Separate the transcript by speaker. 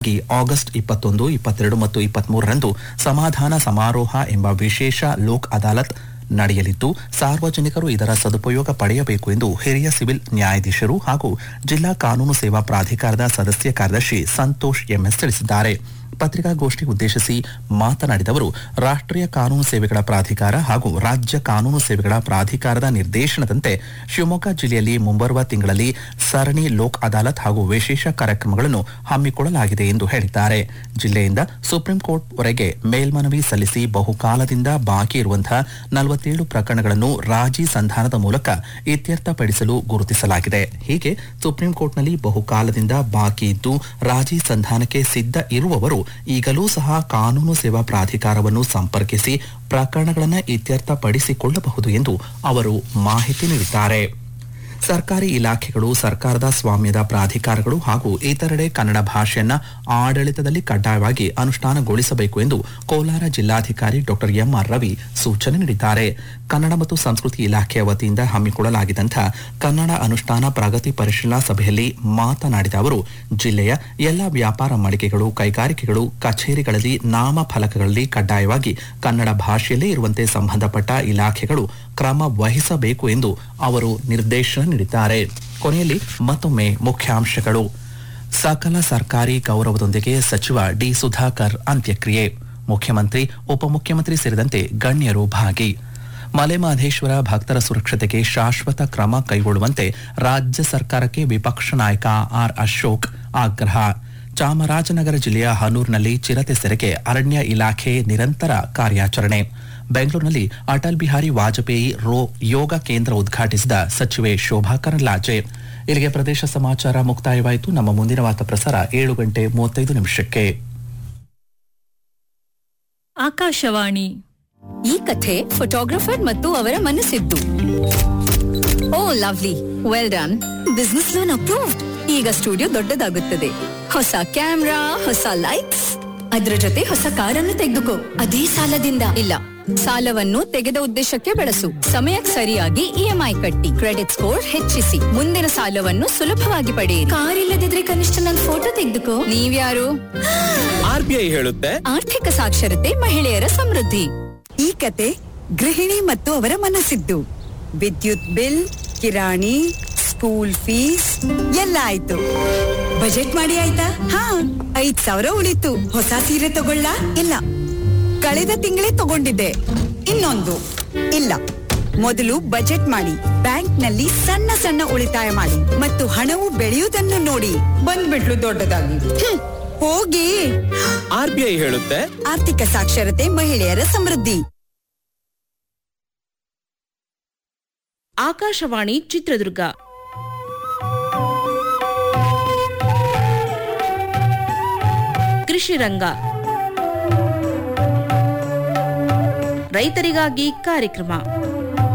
Speaker 1: August ಇಪ್ಪತ್ತೊಂದು ಇಪ್ಪತ್ತೆರಡು ಮತ್ತು ಇಪ್ಪತ್ಮೂರರಂದು ಸಮಾಧಾನ ಸಮಾರೋಹ ಎಂಬ ವಿಶೇಷ ಲೋಕ್ ಅದಾಲತ್ ನಡೆಯಲಿದ್ದು ಸಾರ್ವಜನಿಕರು ಇದರ ಸದುಪಯೋಗ ಪಡೆಯಬೇಕು ಎಂದು ಹಿರಿಯ ಸಿವಿಲ್ ನ್ಯಾಯಾಧೀಶರು ಹಾಗೂ ಜಿಲ್ಲಾ ಕಾನೂನು ಸೇವಾ ಪ್ರಾಧಿಕಾರದ ಸದಸ್ಯ ಕಾರ್ಯದರ್ಶಿ ಸಂತೋಷ್ ಎಂಎಸ್ ತಿಳಿಸಿದ್ದಾರೆ ಪತ್ರಿಕಾಗೋಷ್ಠಿ ಉದ್ದೇಶಿಸಿ ಮಾತನಾಡಿದವರು ರಾಷ್ಟ್ರೀಯ ಕಾನೂನು ಸೇವೆಗಳ ಪ್ರಾಧಿಕಾರ ಹಾಗೂ ರಾಜ್ಯ ಕಾನೂನು ಸೇವೆಗಳ ಪ್ರಾಧಿಕಾರದ ನಿರ್ದೇಶನದಂತೆ ಶಿವಮೊಗ್ಗ ಜಿಲ್ಲೆಯಲ್ಲಿ ಮುಂಬರುವ ತಿಂಗಳಲ್ಲಿ ಸರಣಿ ಲೋಕ್ ಅದಾಲತ್ ಹಾಗೂ ವಿಶೇಷ ಕಾರ್ಯಕ್ರಮಗಳನ್ನು ಹಮ್ಮಿಕೊಳ್ಳಲಾಗಿದೆ ಎಂದು ಹೇಳಿದ್ದಾರೆ ಜಿಲ್ಲೆಯಿಂದ ಸುಪ್ರೀಂ ಕೋರ್ಟ್ ವರೆಗೆ ಮೇಲ್ಮನವಿ ಸಲ್ಲಿಸಿ ಬಹುಕಾಲದಿಂದ ಬಾಕಿ ಇರುವಂತಹ ನಲವತ್ತೇಳು ಪ್ರಕರಣಗಳನ್ನು ರಾಜಿ ಸಂಧಾನದ ಮೂಲಕ ಇತ್ಯರ್ಥಪಡಿಸಲು ಗುರುತಿಸಲಾಗಿದೆ ಹೀಗೆ ಸುಪ್ರೀಂ ಕೋರ್ಟ್ನಲ್ಲಿ ಬಹುಕಾಲದಿಂದ ಬಾಕಿ ಇದ್ದು ರಾಜಿ ಸಂಧಾನಕ್ಕೆ ಸಿದ್ಧ ಇರುವವರು ಈಗಲೂ ಸಹ ಕಾನೂನು ಸೇವಾ ಪ್ರಾಧಿಕಾರವನ್ನು ಸಂಪರ್ಕಿಸಿ ಪ್ರಕರಣಗಳನ್ನು ಇತ್ಯರ್ಥಪಡಿಸಿಕೊಳ್ಳಬಹುದು ಎಂದು ಅವರು ಮಾಹಿತಿ ನೀಡಿದ್ದಾರೆ ಸರ್ಕಾರಿ ಇಲಾಖೆಗಳು ಸರ್ಕಾರದ ಸ್ವಾಮ್ಯದ ಪ್ರಾಧಿಕಾರಗಳು ಹಾಗೂ ಇತರೆಡೆ ಕನ್ನಡ ಭಾಷೆಯನ್ನ ಆಡಳಿತದಲ್ಲಿ ಕಡ್ಡಾಯವಾಗಿ ಅನುಷ್ಠಾನಗೊಳಿಸಬೇಕು ಎಂದು ಕೋಲಾರ ಜಿಲ್ಲಾಧಿಕಾರಿ ಡಾ ಎಂಆರ್ ರವಿ ಸೂಚನೆ ನೀಡಿದ್ದಾರೆ ಕನ್ನಡ ಮತ್ತು ಸಂಸ್ಕೃತಿ ಇಲಾಖೆಯ ವತಿಯಿಂದ ಹಮ್ಮಿಕೊಳ್ಳಲಾಗಿದ್ದಂಥ ಕನ್ನಡ ಅನುಷ್ಠಾನ ಪ್ರಗತಿ ಪರಿಶೀಲನಾ ಸಭೆಯಲ್ಲಿ ಮಾತನಾಡಿದ ಅವರು ಜಿಲ್ಲೆಯ ಎಲ್ಲ ವ್ಯಾಪಾರ ಮಳಿಗೆಗಳು ಕೈಗಾರಿಕೆಗಳು ಕಚೇರಿಗಳಲ್ಲಿ ನಾಮಫಲಕಗಳಲ್ಲಿ ಕಡ್ಡಾಯವಾಗಿ ಕನ್ನಡ ಭಾಷೆಯಲ್ಲೇ ಇರುವಂತೆ ಸಂಬಂಧಪಟ್ಟ ಇಲಾಖೆಗಳು ಕ್ರಮ ವಹಿಸಬೇಕು ಎಂದು ಅವರು ನಿರ್ದೇಶನ ನೀಡಿದ್ದಾರೆ ಕೊನೆಯಲ್ಲಿ ಮತ್ತೊಮ್ಮೆ ಮುಖ್ಯಾಂಶಗಳು ಸಕಲ ಸರ್ಕಾರಿ ಗೌರವದೊಂದಿಗೆ ಸಚಿವ ಡಿ ಸುಧಾಕರ್ ಅಂತ್ಯಕ್ರಿಯೆ ಮುಖ್ಯಮಂತ್ರಿ ಉಪಮುಖ್ಯಮಂತ್ರಿ ಸೇರಿದಂತೆ ಗಣ್ಯರು ಭಾಗಿ ಮಲೆಮಹದೇಶ್ವರ ಭಕ್ತರ ಸುರಕ್ಷತೆಗೆ ಶಾಶ್ವತ ಕ್ರಮ ಕೈಗೊಳ್ಳುವಂತೆ ರಾಜ್ಯ ಸರ್ಕಾರಕ್ಕೆ ವಿಪಕ್ಷ ನಾಯಕ ಆರ್ ಅಶೋಕ್ ಆಗ್ರಹ ಚಾಮರಾಜನಗರ ಜಿಲ್ಲೆಯ ಹನೂರಿನಲ್ಲಿ ಚಿರತೆ ಸೆರೆಗೆ ಅರಣ್ಯ ಇಲಾಖೆ ನಿರಂತರ ಕಾರ್ಯಾಚರಣೆ ಬೆಂಗಳೂರಿನಲ್ಲಿ ಅಟಲ್ ಬಿಹಾರಿ ವಾಜಪೇಯಿ ರೋ ಯೋಗ ಕೇಂದ್ರ ಉದ್ಘಾಟಿಸಿದ ಸಚಿವೆ ಶೋಭಾ ಕರಂದ್ಲಾಜೆ ಇಲ್ಲಿಗೆ ಪ್ರದೇಶ ಸಮಾಚಾರ ಮುಕ್ತಾಯವಾಯಿತು ನಮ್ಮ ಮುಂದಿನ ವಾರ್ತಾ ಪ್ರಸಾರ ಏಳು ಗಂಟೆ ಮೂವತ್ತೈದು ನಿಮಿಷಕ್ಕೆ
Speaker 2: ಆಕಾಶವಾಣಿ
Speaker 3: ಈ ಕಥೆ ಫೋಟೋಗ್ರಫರ್ ಮತ್ತು ಅವರ ಮನಸ್ಸಿದ್ದು oh lovely well done business loan approved ಈಗ ಸ್ಟುಡಿಯೋ ದೊಡ್ಡದಾಗುತ್ತದೆ ಹೊಸ ಕ್ಯಾಮ್ರಾ ಹೊಸ ಲೈಟ್ಸ್ ಅದ್ರ ಜೊತೆ ಹೊಸ ಕಾರನ್ನು ತೆಗೆದುಕೋ ಅದೇ ಸಾಲದಿಂದ ಇಲ್ಲ ಸಾಲವನ್ನು ತೆಗೆದ ಉದ್ದೇಶಕ್ಕೆ ಬಳಸು ಸಮಯಕ್ಕೆ ಸರಿಯಾಗಿ ಇಎಂಐ ಕಟ್ಟಿ ಕ್ರೆಡಿಟ್ ಸ್ಕೋರ್ ಹೆಚ್ಚಿಸಿ ಮುಂದಿನ ಸಾಲವನ್ನು ಸುಲಭವಾಗಿ ಪಡೆಯಿರಿ ಕಾರ್ ಇಲ್ಲದಿದ್ರೆ ಕನಿಷ್ಠ ನನ್ನ ಫೋಟೋ ತೆಗೆದುಕೋ ನೀವ್ಯಾರು
Speaker 4: ಆರ್ಬಿಐ ಹೇಳುತ್ತೆ
Speaker 3: ಆರ್ಥಿಕ ಸಾಕ್ಷರತೆ ಮಹಿಳೆಯರ ಸಮೃದ್ಧಿ
Speaker 5: ಈ ಕತೆ ಗೃಹಿಣಿ ಮತ್ತು ಅವರ ಮನಸ್ಸಿದ್ದು ವಿದ್ಯುತ್ ಬಿಲ್ ಕಿರಾಣಿ ಸ್ಕೂಲ್ ಫೀಸ್ ಎಲ್ಲ ಆಯ್ತು ಬಜೆಟ್ ಮಾಡಿ ಆಯ್ತಾ ಹಾ ಐದ್ ಸಾವಿರ ಉಳಿತು ಹೊಸ ಸೀರೆ ತಗೊಳ್ಳ ಇಲ್ಲ ಕಳೆದ ತಿಂಗಳೇ ತಗೊಂಡಿದ್ದೆ ಇನ್ನೊಂದು ಇಲ್ಲ ಮೊದಲು ಬಜೆಟ್ ಮಾಡಿ ಬ್ಯಾಂಕ್ನಲ್ಲಿ ಸಣ್ಣ ಸಣ್ಣ ಉಳಿತಾಯ ಮಾಡಿ ಮತ್ತು ಹಣವು ಬೆಳೆಯುವುದನ್ನು ನೋಡಿ ಬಂದ್ಬಿಟ್ಲು ದೊಡ್ಡದಾಗಿ ಹ್ಮ್, ಹೋಗಿ
Speaker 4: ಆರ್ಬಿಐ ಹೇಳುತ್ತೆ
Speaker 5: ಆರ್ಥಿಕ ಸಾಕ್ಷರತೆ ಮಹಿಳೆಯರ ಸಮೃದ್ಧಿ
Speaker 2: ಆಕಾಶವಾಣಿ ಚಿತ್ರದುರ್ಗ ಕೃಷಿ ರಂಗ ರೈತರಿಗಾಗಿ ಕಾರ್ಯಕ್ರಮ